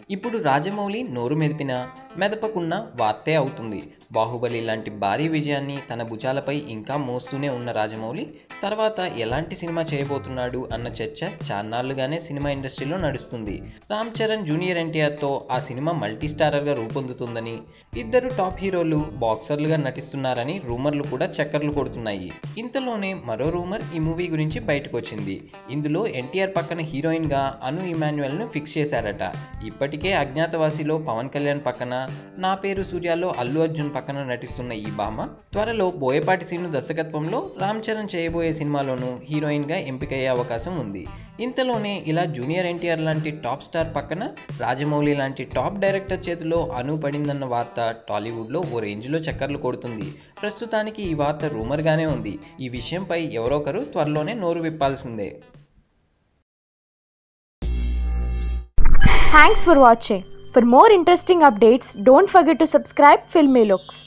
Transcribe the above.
ఇప్పుడు రాజమౌళి నోరు మెదిపిన మెదపకున్న వార్తే అవుతుంది బాహుబలి లాంటి భారీ విజయాన్ని తన భుజాలపై ఇంకా మోస్తూనే ఉన్న రాజమౌళి తర్వాత ఎలాంటి సినిమా చేయబోతున్నాడు అన్న చర్చ చాన్నాళ్లుగానే సినిమా ఇండస్ట్రీలో నడుస్తుంది రామ్ చరణ్ జూనియర్ ఎన్టీఆర్తో ఆ సినిమా మల్టీ స్టారర్గా రూపొందుతుందని ఇద్దరు టాప్ హీరోలు బాక్సర్లుగా నటిస్తున్నారని రూమర్లు కూడా చక్కర్లు కొడుతున్నాయి ఇంతలోనే మరో రూమర్ ఈ మూవీ గురించి బయటకు వచ్చింది ఇందులో ఎన్టీఆర్ పక్కన హీరోయిన్గా అను ఇమాన్యుయల్ను ఫిక్స్ చేశారట ఇప్పటికే అజ్ఞాతవాసిలో పవన్ కళ్యాణ్ పక్కన నా పేరు సూర్యాలో అల్లు అర్జున్ పక్కన నటిస్తున్న ఈ భామ త్వరలో బోయపాటి సీను దర్శకత్వంలో రామ్ చరణ్ చేయబోయే సినిమాలోనూ హీరోయిన్గా ఎంపికయ్యే అవకాశం ఉంది ఇంతలోనే ఇలా జూనియర్ ఎన్టీఆర్ లాంటి టాప్ స్టార్ పక్కన రాజమౌళి లాంటి టాప్ డైరెక్టర్ చేతిలో అను పడిందన్న వార్త టాలీవుడ్లో ఓ రేంజ్లో చక్కర్లు కొడుతుంది ప్రస్తుతానికి ఈ వార్త రూమర్గానే ఉంది ఈ విషయంపై ఎవరొకరు త్వరలోనే నోరు విప్పాల్సిందే Thanks for watching. For more interesting updates, don't forget to subscribe Filmy Looks.